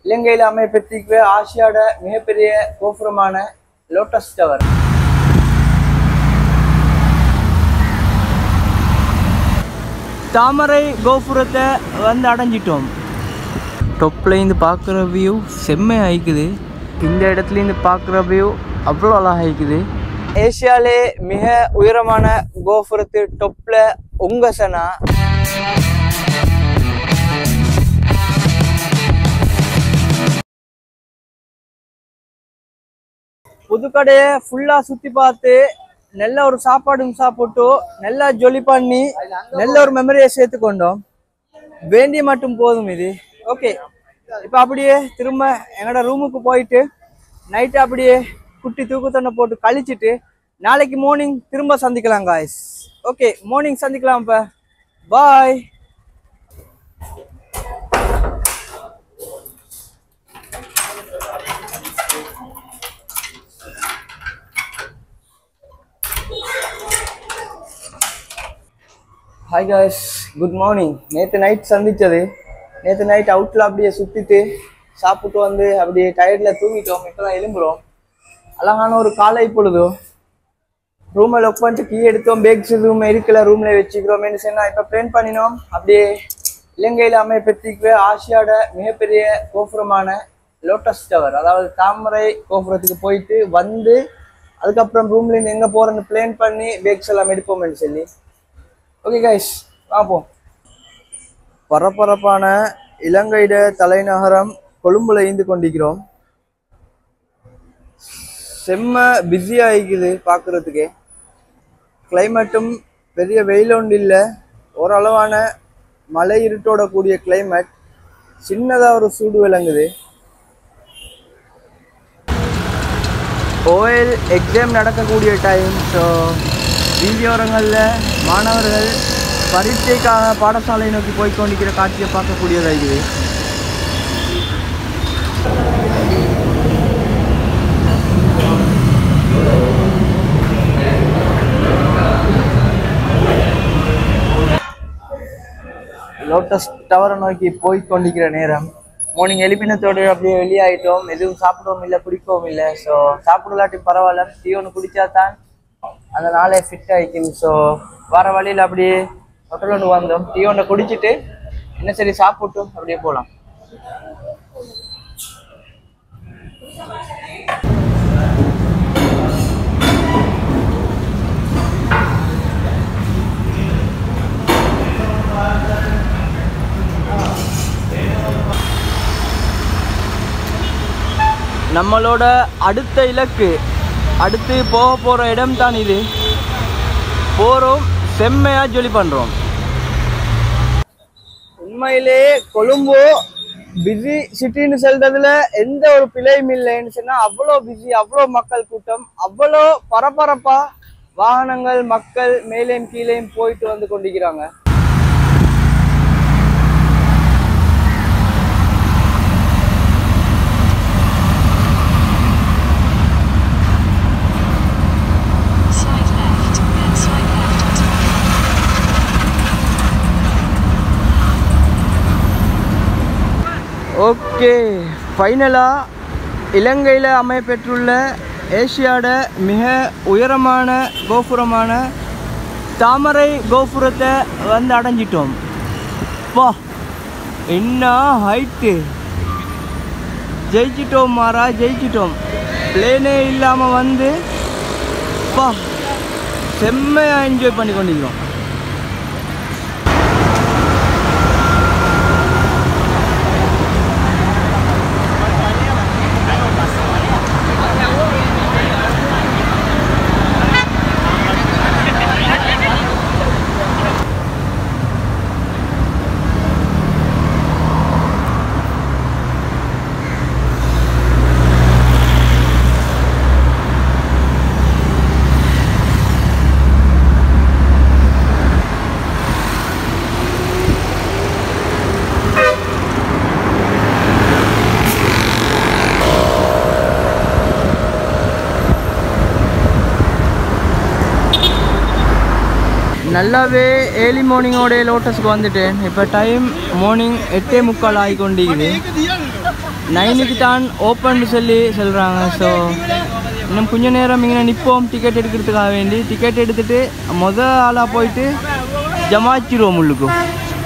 இலங்கையில் அமைப்பெற்றிருக்கிற ஆசியாவோட மிகப்பெரிய கோபுரமான lotus tower தாமரை கோபுரத்தை வந்து அடைஞ்சிட்டோம் டொப்பில் இருந்து பார்க்குற வியூ செம்மையாக ஆயிக்குது இந்த இடத்துல இருந்து பார்க்குற வியூ அவ்வளோ அழகாக இருக்குது ஏசியாலே மிக உயரமான கோபுரத்து டொப்பில் உங்க சனா புதுக்கடையை ஃபுல்லாக சுற்றி பார்த்து நல்ல ஒரு சாப்பாடும் சாப்பிட்டு நல்லா ஜொலி பண்ணி நல்ல ஒரு மெமரியை சேர்த்துக்கொண்டோம் வேண்டிய மட்டும் போதும் இது ஓகே இப்போ அப்படியே திரும்ப எங்களோட ரூமுக்கு போயிட்டு நைட்டு அப்படியே குட்டி தூக்கத்தொன்னை போட்டு கழிச்சிட்டு நாளைக்கு மார்னிங் திரும்ப சந்திக்கலாம் காய்ஸ் ஓகே மார்னிங் சந்திக்கலாம் இப்போ bye hi guys good morning நேற்று நைட் சந்திச்சது நேற்று நைட் அவுட்டில் அப்படியே சுற்றிட்டு சாப்பிட்டு வந்து அப்படியே டயர்டில் தூங்கிட்டோம் இப்போ தான் எழும்புறோம் அழகான ஒரு காலை பொழுதோ ரூமை லாக் பண்ணிட்டு கீ எடுத்தோம் பேக்ஸ் ரூம் இருக்கல ரூமில் வச்சுக்கிறோம் சொன்னால் இப்போ பிளான் பண்ணினோம் அப்படியே இலங்கையில் அமைப்பெற்றிருக்கிற ஆசியாவோட மிகப்பெரிய கோபுரமான லோட்டஸ் டவர் அதாவது தாமரை கோபுரத்துக்கு போயிட்டு வந்து அதுக்கப்புறம் ரூம்லேருந்து எங்கே போகிறேன்னு பிளான் பண்ணி பேக்ஸ் எல்லாம் எடுப்போம்னு சொல்லி ஓகே கைஸ் பார்ப்போம் பரபரப்பான இலங்கையிட தலைநகரம் கொழும்புல இருந்து கொண்டிருக்கிறோம் செம்ம பிஸியாக ஆகிக்குது பார்க்குறதுக்கே கிளைமேட்டும் பெரிய வெயில் ஒன்று இல்லை ஓரளவான மலை இருட்டோட கூடிய கிளைமேட் சின்னதாக ஒரு சூடு விளங்குது ஓஎல் எக்ஸாம் நடக்கக்கூடிய டைம் ஸோ வீதியோரங்களில் மாணவர்கள் பரீட்சைக்காக பாடசாலை நோக்கி போய் கொண்டிருக்கிற காட்சியை பார்க்கக்கூடியதாக இருக்குது லோட்டஸ் டவரை நோக்கி போய் கொண்டிருக்கிற நேரம் மார்னிங் எழுப்பினத்தோடு அப்படியே வெளியாயிட்டோம் எதுவும் சாப்பிடவும் இல்லை குடிக்கவும் இல்லை ஸோ சாப்பிடலாட்டி பரவாயில்ல டீ ஒன்று குடிச்சா தான் அந்த நாளே ஃபிட் ஆகிக்கும் ஸோ வர வழியில் அப்படியே ஹோட்டல் ஒன்று வந்தோம் டீ ஒன்றை குடிச்சிட்டு என்ன சரி சாப்பிட்டு அப்படியே போகலாம் நம்மளோட அடுத்த இலக்கு அடுத்து போக போகிற இடம் தான் இது போகிறோம் செம்மையாக ஜொலி பண்ணுறோம் உண்மையிலேயே கொழும்பு பிஸி சிட்டின்னு சொல்றதுல எந்த ஒரு பிழையும் இல்லைன்னு சொன்னா அவ்வளோ பிஸி அவ்வளோ மக்கள் கூட்டம் அவ்வளோ பரபரப்பா வாகனங்கள் மக்கள் மேலேயும் கீழேயும் போயிட்டு வந்து கொண்டிருக்கிறாங்க Side left, then side left onto okay ஃபைனலாக இலங்கையில் அமையப்பெற்றுள்ள ஏசியாவோட மிக உயரமான கோபுரமான தாமரை கோபுரத்தை வந்து அடைஞ்சிட்டோம் வா என்ன ஹைட்டு ஜெயிச்சிட்டோம் மாறா ஜெயிச்சிட்டோம் பிளேனே இல்லாமல் வந்து வா செம்மையாக என்ஜாய் பண்ணி கொண்டிருக்கிறோம் நல்லாவே ஏர்லி மார்னிங்கோட லோட்டஸ்க்கு வந்துட்டேன் இப்போ டைம் மார்னிங் எட்டே முக்கால் ஆகி கொண்டிருக்குது நைனுக்கு தான் ஓப்பன் சொல்லி சொல்கிறாங்க ஸோ இன்னும் கொஞ்ச நேரம் இங்கே நிற்போம் டிக்கெட் எடுக்கிறதுக்காக வேண்டி டிக்கெட் எடுத்துட்டு முத ஆளாக போயிட்டு ஜமாச்சிருவோம் உள்ளுக்கும்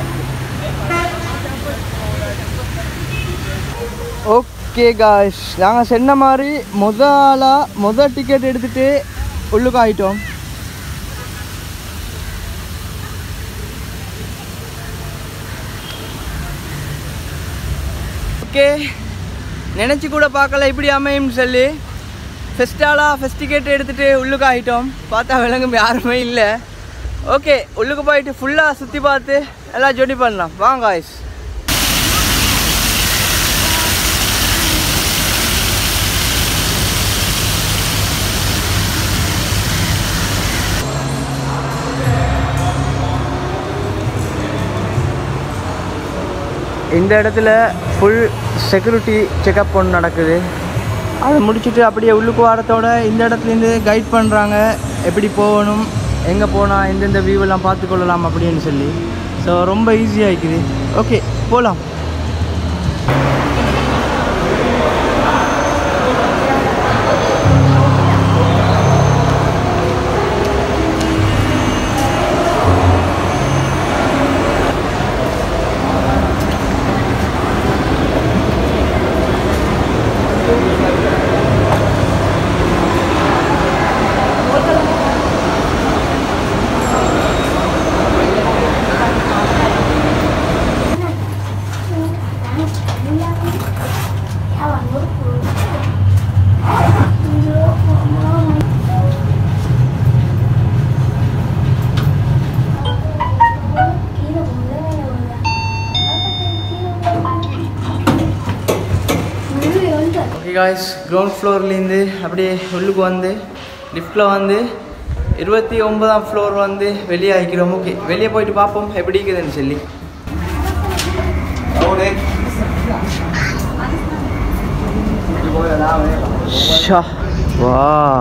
ஓகே காய்ஸ் நாங்கள் சொன்ன மாதிரி முத ஆளாக முத டிக்கெட் எடுத்துட்டு உள்ளுக்கு ஆயிட்டோம் ஓகே நினச்சி கூட பார்க்கல இப்படி அமையும்னு சொல்லி ஃபெஸ்டாலாக ஃபெஸ்ட் டிக்கெட் எடுத்துகிட்டு உள்ளுக்கு ஆகிட்டோம் பார்த்தா விலங்கும் யாருமே இல்லை ஓகே உள்ளுக்கு போயிட்டு ஃபுல்லாக சுற்றி பார்த்து எல்லாம் ஜொடி பண்ணலாம் வாங்க காய்ஸ் இந்த இடத்துல ஃபுல் செக்யூரிட்டி செக்கப் ஒன்று நடக்குது அதை முடிச்சுட்டு அப்படியே உள்ளுக்கு வாரத்தோட இந்த இடத்துலேருந்து கைட் பண்ணுறாங்க எப்படி போகணும் எங்கே போனால் எந்தெந்த வியூவெல்லாம் பார்த்துக்கொள்ளலாம் அப்படின்னு சொல்லி ஸோ ரொம்ப ஈஸியாக இருக்குது ஓகே போகலாம் ஓகே காய்ஸ் கிரவுண்ட் ஃப்ளோர்லேருந்து அப்படியே உள்ளுக்கு வந்து லிஃப்ட்டில் வந்து இருபத்தி ஒன்பதாம் ஃப்ளோர் வந்து வெளியே ஆகிக்கிறோம் ஓகே வெளியே போயிட்டு பார்ப்போம் எப்படி இருக்குதுன்னு சொல்லி ஷா வா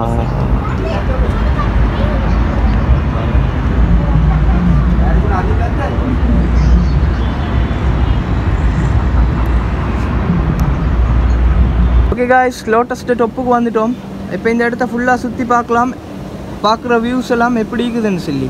ஓகே காய்ஸ் லோட்டஸ் டொப்புக்கு வந்துட்டோம் இப்போ இந்த இடத்த ஃபுல்லாக சுற்றி பார்க்கலாம் பார்க்குற வியூஸ் எல்லாம் எப்படி இருக்குதுன்னு சொல்லி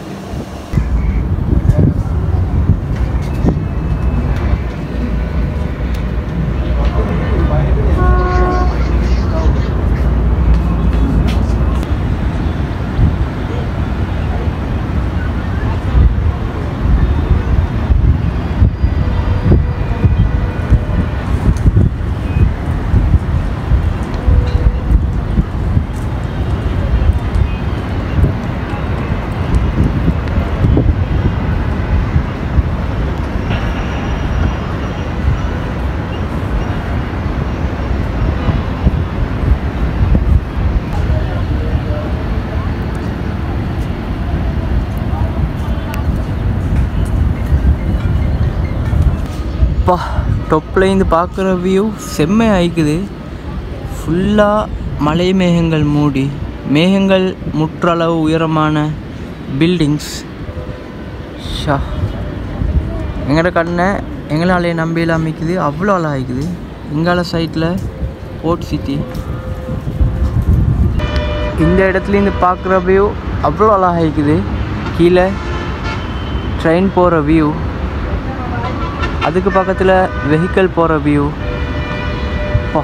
அப்பா டொப்லேருந்து பார்க்குற வியூ செம்மை ஆயிக்குது ஃபுல்லாக மலை மேகங்கள் மூடி மேகங்கள் முற்றளவு உயரமான பில்டிங்ஸ் ஷா எங்களோட கண்ணை எங்களாலே நம்பியில் அமைக்குது அவ்வளோ அழகாய்க்குது இங்கால சைட்டில் போர்ட் சிட்டி இந்த இடத்துலேருந்து பார்க்குற வியூ அவ்வளோ அழகாய்க்குது கீழே ட்ரெயின் போகிற வியூ அதுக்கு பக்கத்தில் வெஹிக்கிள் போகிற வியூ பா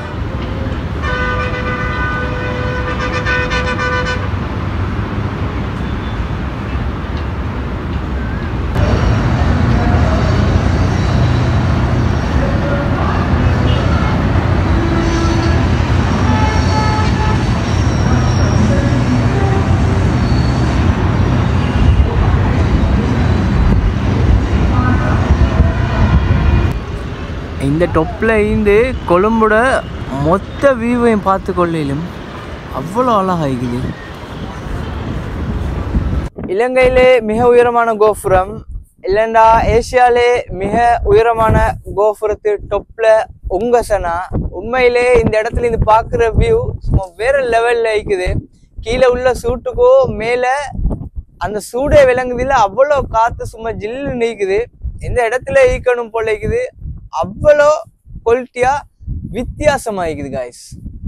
இந்த டொப்பில் இருந்து கொழும்போட மொத்த வியூவையும் பார்த்து கொள்ளையிலும் அவ்வளோ அழகாகுது இலங்கையிலே மிக உயரமான கோபுரம் இல்லைண்டா ஏசியாலே மிக உயரமான கோபுரத்து டொப்ல உங்கசனா உண்மையிலே இந்த இடத்துல இருந்து பார்க்குற வியூ சும்மா வேற லெவல்ல இருக்குது கீழே உள்ள சூட்டுக்கோ மேலே அந்த சூடே விளங்குதில்ல அவ்வளோ காத்து சும்மா ஜில்லு நீக்குது இந்த இடத்துல ஈக்கணும் போல இருக்குது அவ்வளோ குவாலிட்டியா வித்தியாசமாக இருக்குது காய்ஸ்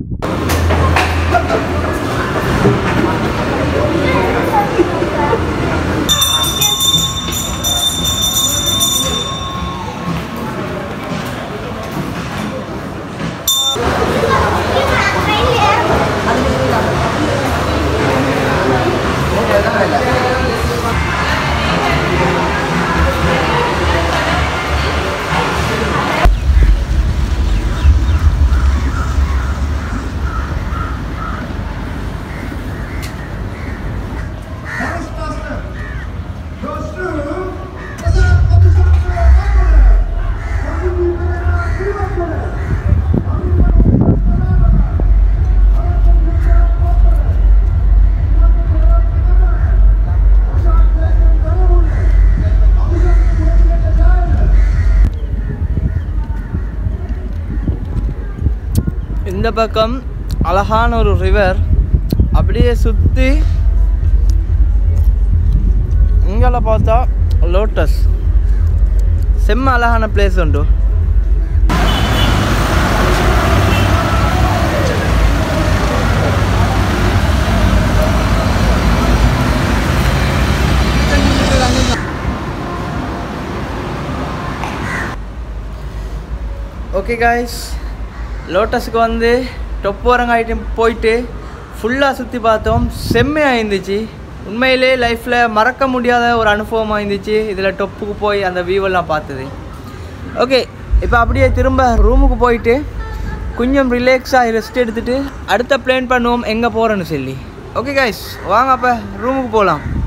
இந்த பக்கம் அழகான ஒரு ரிவர் அப்படியே சுற்றி இங்கே பார்த்தா லோட்டஸ் செம்ம அழகான பிளேஸ் உண்டு ஓகே காய்ஸ் லோட்டஸுக்கு வந்து டொப்போரங்க ஐட்டம் போயிட்டு ஃபுல்லாக சுற்றி பார்த்தோம் செம்மையாக இருந்துச்சு உண்மையிலே லைஃப்பில் மறக்க முடியாத ஒரு அனுபவமாக இருந்துச்சு இதில் டொப்புக்கு போய் அந்த வியூவெல்லாம் பார்த்தது ஓகே இப்போ அப்படியே திரும்ப ரூமுக்கு போயிட்டு கொஞ்சம் ரிலாக்ஸாக ரெஸ்ட் எடுத்துட்டு அடுத்த பிளான் பண்ணுவோம் எங்கே போகிறேன்னு சொல்லி ஓகே காய்ஸ் வாங்க அப்போ ரூமுக்கு போகலாம்